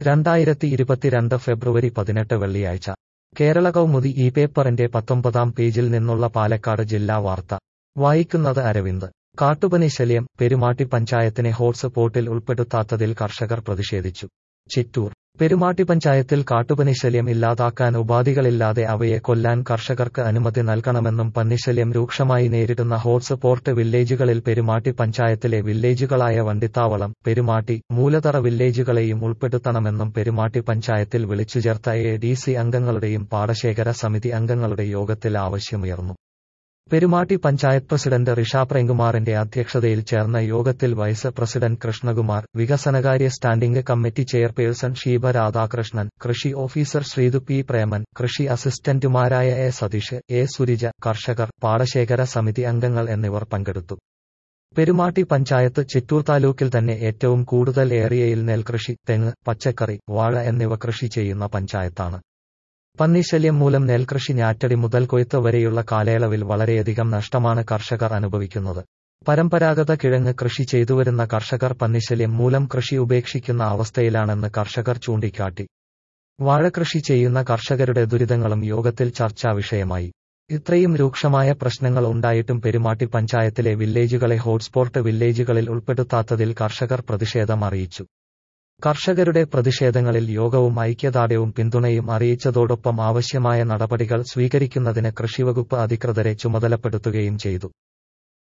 രണ്ടായിരത്തി ഇരുപത്തിരണ്ട് ഫെബ്രുവരി പതിനെട്ട് വെള്ളിയാഴ്ച കേരള കൗമുദി ഈ പേപ്പറിന്റെ പത്തൊമ്പതാം പേജിൽ നിന്നുള്ള പാലക്കാട് ജില്ലാ വാർത്ത വായിക്കുന്നത് അരവിന്ദ് കാട്ടുപനി ശല്യം പെരുമാട്ടി പഞ്ചായത്തിനെ ഹോട്ട്സ്പോട്ടിൽ ഉൾപ്പെടുത്താത്തതിൽ കർഷകർ പ്രതിഷേധിച്ചു ചിറ്റൂർ പെരുമാട്ടി പഞ്ചായത്തിൽ കാട്ടുപനിശല്യം ഇല്ലാതാക്കാൻ ഉപാധികളില്ലാതെ അവയെ കൊല്ലാൻ കർഷകർക്ക് അനുമതി നൽകണമെന്നും പന്നിശല്യം രൂക്ഷമായി നേരിടുന്ന ഹോട്ട്സ്പോട്ട് വില്ലേജുകളിൽ പെരുമാട്ടി പഞ്ചായത്തിലെ വില്ലേജുകളായ വണ്ടിത്താവളം പെരുമാട്ടി മൂലതറ വില്ലേജുകളെയും ഉൾപ്പെടുത്തണമെന്നും പെരുമാട്ടി പഞ്ചായത്തിൽ വിളിച്ചുചേർത്ത എ ഡി സി അംഗങ്ങളുടെയും പാടശേഖര സമിതി അംഗങ്ങളുടെ യോഗത്തിൽ ആവശ്യമുയർന്നു പെരുമാട്ടി പഞ്ചായത്ത് പ്രസിഡന്റ് റിഷ പ്രേംകുമാറിന്റെ അധ്യക്ഷതയിൽ ചേർന്ന യോഗത്തിൽ വൈസ് പ്രസിഡന്റ് കൃഷ്ണകുമാർ വികസനകാര്യ standing committee chairperson Sheeba Radhakrishnan കൃഷി ഓഫീസർ ശ്രീതു പി പ്രേമൻ കൃഷി അസിസ്റ്റന്റുമാരായ എ സതീഷ് എ സുരിജ കർഷകർ പാടശേഖര സമിതി അംഗങ്ങൾ എന്നിവർ പങ്കെടുത്തു പെരുമാട്ടി പഞ്ചായത്ത് ചിറ്റൂർ താലൂക്കിൽ തന്നെ ഏറ്റവും കൂടുതൽ ഏറിയയിൽ നെൽകൃഷി തെങ്ങ് പച്ചക്കറി വാഴ എന്നിവ കൃഷി ചെയ്യുന്ന പഞ്ചായത്താണ് പന്നിശല്യം മൂലം നെൽകൃഷി ഞാറ്റടി മുതൽ കൊയ്ത്ത് വരെയുള്ള കാലയളവിൽ വളരെയധികം നഷ്ടമാണ് കർഷകർ അനുഭവിക്കുന്നത് പരമ്പരാഗത കിഴങ്ങ് കൃഷി ചെയ്തുവരുന്ന കർഷകർ പന്നിശല്യം മൂലം കൃഷി ഉപേക്ഷിക്കുന്ന അവസ്ഥയിലാണെന്ന് കർഷകർ ചൂണ്ടിക്കാട്ടി വാഴകൃഷി ചെയ്യുന്ന കർഷകരുടെ ദുരിതങ്ങളും യോഗത്തിൽ ചർച്ചാ വിഷയമായി ഇത്രയും രൂക്ഷമായ പ്രശ്നങ്ങൾ ഉണ്ടായിട്ടും പെരുമാട്ടി പഞ്ചായത്തിലെ വില്ലേജുകളെ ഹോട്ട്സ്പോട്ട് വില്ലേജുകളിൽ ഉൾപ്പെടുത്താത്തതിൽ കർഷകർ പ്രതിഷേധം അറിയിച്ചു കർഷകരുടെ പ്രതിഷേധങ്ങളിൽ യോഗവും ഐക്യദാർഢ്യവും പിന്തുണയും അറിയിച്ചതോടൊപ്പം ആവശ്യമായ നടപടികൾ സ്വീകരിക്കുന്നതിന് കൃഷിവകുപ്പ് അധികൃതരെ ചുമതലപ്പെടുത്തുകയും ചെയ്തു